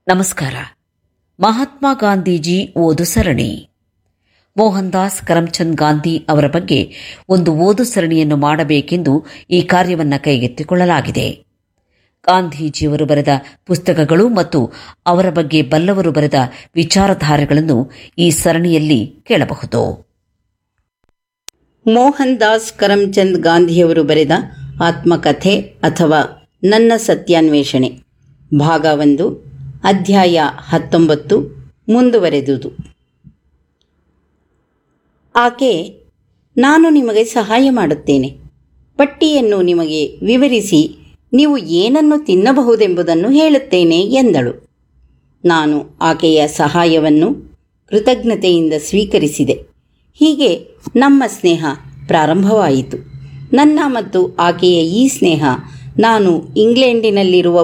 ನಮಸ್ಕಾರ ಮಹಾತ್ಮ ಗಾಂಧೀಜಿ ಓದು ಸರಣಿ ಮೋಹನ್ ದಾಸ್ ಕರಮ್ಚಂದ್ ಗಾಂಧಿ ಅವರ ಬಗ್ಗೆ ಒಂದು ಓದು ಸರಣಿಯನ್ನು ಮಾಡಬೇಕೆಂದು ಈ ಕಾರ್ಯವನ್ನು ಕೈಗೆತ್ತಿಕೊಳ್ಳಲಾಗಿದೆ ಗಾಂಧೀಜಿಯವರು ಬರೆದ ಪುಸ್ತಕಗಳು ಮತ್ತು ಅವರ ಬಗ್ಗೆ ಬಲ್ಲವರು ಬರೆದ ವಿಚಾರಧಾರೆಗಳನ್ನು ಈ ಸರಣಿಯಲ್ಲಿ ಕೇಳಬಹುದು ಮೋಹನ್ ದಾಸ್ ಕರಮ್ಚಂದ್ ಗಾಂಧಿಯವರು ಬರೆದ ಆತ್ಮಕಥೆ ಅಥವಾ ನನ್ನ ಸತ್ಯಾನ್ವೇಷಣೆ ಭಾಗ ಒಂದು ಅಧ್ಯಾಯ ಹತ್ತೊಂಬತ್ತು ಮುಂದುವರೆದುದು ಆಕೆ ನಾನು ನಿಮಗೆ ಸಹಾಯ ಮಾಡುತ್ತೇನೆ ಪಟ್ಟಿಯನ್ನು ನಿಮಗೆ ವಿವರಿಸಿ ನೀವು ಏನನ್ನು ತಿನ್ನಬಹುದೆಂಬುದನ್ನು ಹೇಳುತ್ತೇನೆ ಎಂದಳು ನಾನು ಆಕೆಯ ಸಹಾಯವನ್ನು ಕೃತಜ್ಞತೆಯಿಂದ ಸ್ವೀಕರಿಸಿದೆ ಹೀಗೆ ನಮ್ಮ ಸ್ನೇಹ ಪ್ರಾರಂಭವಾಯಿತು ನನ್ನ ಮತ್ತು ಆಕೆಯ ಈ ಸ್ನೇಹ ನಾನು ಇಂಗ್ಲೆಂಡಿನಲ್ಲಿರುವ